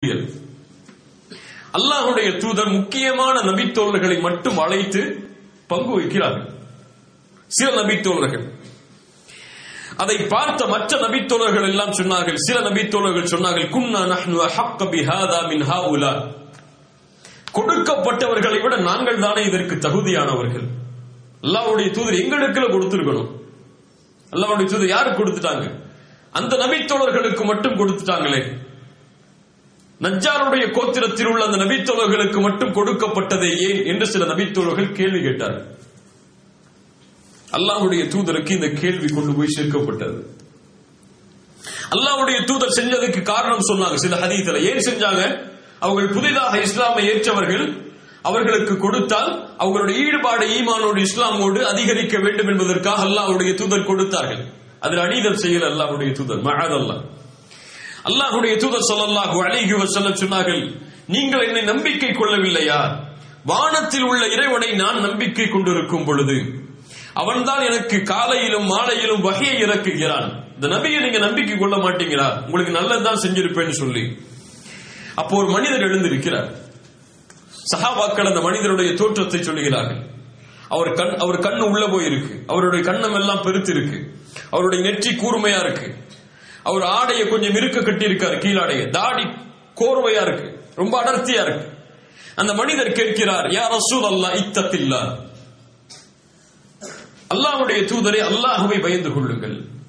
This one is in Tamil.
அல்லாஹுடைய தூதர் முக்கியமான நபித்தோழர்களை மட்டும் அழைத்து பங்கு வைக்கிறார்கள் சில நபித்தோழர்கள் அதை பார்த்த மற்ற நபித்தோழர்கள் எல்லாம் சொன்னார்கள் சில நபித்தோழர்கள் சொன்னார்கள் குன்னா நஹ்னு அஹக்க பிஹாதா மின் ஹாஉலா கொடுக்கப்பட்டவர்களை விட நாங்கள் தானே இதற்கு தகுதியானவர்கள் அல்லாஹ்வுடைய தூதர் எங்களுக்குள்ள கொடுத்திருக்கணும் அல்லாஹ்வுடைய தூதர் யாருக்கு கொடுத்துட்டாங்க அந்த நபித்தோழர்களுக்கு மட்டும் கொடுத்துட்டாங்களே நஜ்ஜாருடைய கோத்திரத்தில் உள்ள அந்த நபித்தோழர்களுக்கு மட்டும் கொடுக்கப்பட்டதே ஏன் என்று சில நபித்தோழர்கள் கேள்வி கேட்டார்கள் அல்லாஹ்வுடைய தூதருக்கு இந்த கேள்வி கொண்டு போய் சேர்க்கப்பட்டது அல்லாஹ்வுடைய தூதர் செஞ்சதுக்கு காரணம் சொன்னாங்க சில ஹதீத்துல ஏன் செஞ்சாங்க அவர்கள் புதிதாக இஸ்லாமை ஏற்றவர்கள் அவர்களுக்கு கொடுத்தால் அவங்களுடைய ஈடுபாடு ஈமானோடு இஸ்லாமோடு அதிகரிக்க வேண்டும் என்பதற்காக அல்லாஹ்வுடைய தூதர் கொடுத்தார்கள் அதில் அநீதம் செய்யல அல்லாஹ்வுடைய தூதர் மகாதல்லா அல்லாஹ்வுடைய தூதர் ஸல்லல்லாஹு அலைஹி வஸல்லம் சொன்னார்கள் நீங்கள் என்னை நம்பிக்கை கொள்ளவில்லையா வானத்தில் உள்ள இறைவனை நான் நம்பிக்கை கொண்டிருக்கும் பொழுது அவன்தான் எனக்கு காலையிலும் மாலையிலும் வகையை இறக்குகிறான் இந்த நபியை நீங்க நம்பிக்கை கொள்ள மாட்டீங்களா உங்களுக்கு நல்லதுதான் செஞ்சிருப்பேன்னு சொல்லி அப்போ ஒரு மனிதர் எழுந்திருக்கிறார் சஹாபாக்கள் அந்த மனிதருடைய தோற்றத்தை சொல்லுகிறார்கள் அவர் கண் அவர் கண்ணு உள்ள போயிருக்கு அவருடைய கண்ணம் எல்லாம் பெருத்து இருக்கு அவருடைய நெற்றி கூர்மையா இருக்கு அவர் ஆடையை கொஞ்சம் இருக்க கட்டி இருக்காரு கீழாடைய தாடி கோர்வையா இருக்கு ரொம்ப அடர்த்தியா இருக்கு அந்த மனிதர் கேட்கிறார் யா ரசூல் அல்லா இத்தத்தில்லா அல்லாஹ்வுடைய தூதரை அல்லாஹுவை பயந்து கொள்ளுங்கள்